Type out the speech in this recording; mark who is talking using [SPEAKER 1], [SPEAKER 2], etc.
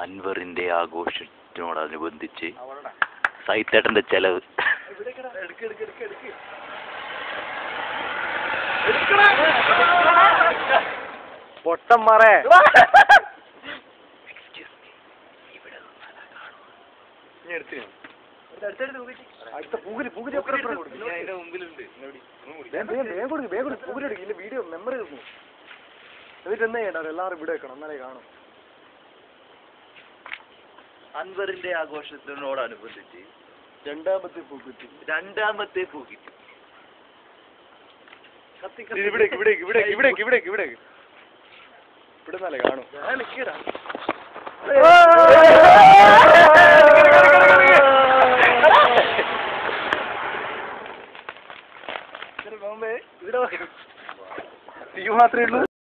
[SPEAKER 1] അൻവറിന്റെ ആഘോഷത്തിനോടനുബന്ധിച്ച് സൈത്തേട്ടന്റെ ചെലവ്
[SPEAKER 2] പൊട്ടന്മാരെ അടുത്ത പൂഗില് പൂഗില് എത്ര എത്ര കൊടുക്കും വേഗം വേഗം വേഗം കൊടുക്ക് വേഗം കൊടുക്ക് പൂഗില് എടുക്ക് ഇല്ല വീഡിയോ മെമ്മറി എടുക്കും എന്നിട്ട് എന്നാ ചെയ്യണ്ട എല്ലാവരും ഇവിടെ വെക്കണം എന്നാലേ കാണും
[SPEAKER 1] അൻവറിന്റെ ആഘോഷത്തിനോടനുബന്ധിച്ച്
[SPEAKER 2] രണ്ടാമത്തെ പൂക്കുറ്റി
[SPEAKER 1] രണ്ടാമത്തെ പൂക്കി
[SPEAKER 2] ഇവിടെ ഇവിടെ ഇവിടെ ഇവിടെ ഇവിടെ ഇവിടെ ഇവിടെ എന്നാലേ കാണും ഇവിടെ തീ മാത്രമേ ഉള്ളൂ